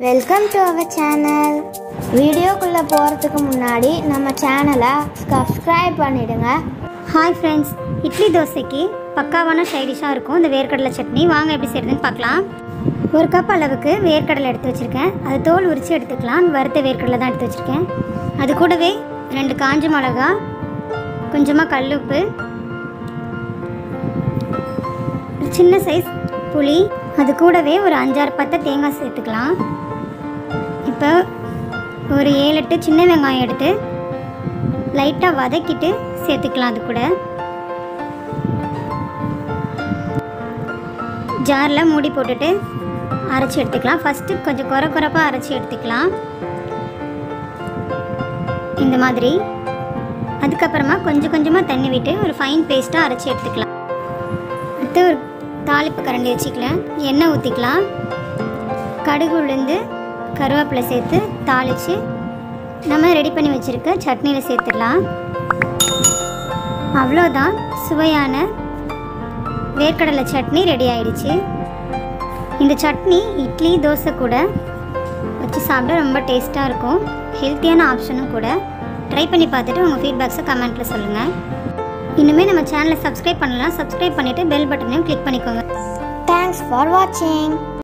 welcome to our channel வீடியோக்குள்ளே போகிறதுக்கு முன்னாடி நம்ம சேனலை சப்ஸ்கிரைப் பண்ணிடுங்க ஹாய் ஃப்ரெண்ட்ஸ் இட்லி தோசைக்கு பக்காவான சைடிஷாக இருக்கும் இந்த வேர்க்கடலை சட்னி வாங்க எப்படி செய்யறதுன்னு பார்க்கலாம் ஒரு கப் அளவுக்கு வேர்க்கடலை எடுத்து வச்சுருக்கேன் அது தோல் உரித்து எடுத்துக்கலாம் வறுத்த வேர்க்கடலை தான் எடுத்து வச்சுருக்கேன் அது கூடவே ரெண்டு காஞ்ச மிளகா கொஞ்சமாக கல்லுப்பு ஒரு சின்ன சைஸ் புளி அது கூடவே ஒரு அஞ்சாறு பத்தை தேங்காய் சேர்த்துக்கலாம் இப்போ ஒரு ஏழு எட்டு சின்ன வெங்காயம் எடுத்து லைட்டாக வதக்கிட்டு சேர்த்துக்கலாம் அது கூட ஜாரில் மூடி போட்டுட்டு அரைச்சி எடுத்துக்கலாம் ஃபஸ்ட்டு கொஞ்சம் குறை குறைப்பாக அரைச்சி எடுத்துக்கலாம் இந்த மாதிரி அதுக்கப்புறமா கொஞ்சம் கொஞ்சமாக தண்ணி விட்டு ஒரு ஃபைன் பேஸ்ட்டாக அரைச்சி எடுத்துக்கலாம் அடுத்து ஒரு தாளிப்பு கரண்டி வச்சுக்கலாம் எண்ணெய் ஊற்றிக்கலாம் கடுகு உளுந்து கருவேப்பிலை சேர்த்து தாளித்து நம்ம ரெடி பண்ணி வச்சுருக்க சட்னியில் சேர்த்துடலாம் அவ்வளோதான் சுவையான வேர்க்கடலை சட்னி ரெடி ஆயிடுச்சு இந்த சட்னி இட்லி தோசை கூட வச்சு சாப்பிட ரொம்ப டேஸ்ட்டாக இருக்கும் ஹெல்த்தியான ஆப்ஷனும் கூட ட்ரை பண்ணி பார்த்துட்டு உங்கள் ஃபீட்பேக்ஸை கமெண்ட்டில் சொல்லுங்கள் இனிமேல் நம்ம சேனலை சப்ஸ்கிரைப் பண்ணலாம் சப்ஸ்கிரைப் பண்ணிவிட்டு பெல் பட்டனையும் கிளிக் பண்ணிக்கோங்க தேங்க்ஸ் ஃபார் வாட்சிங்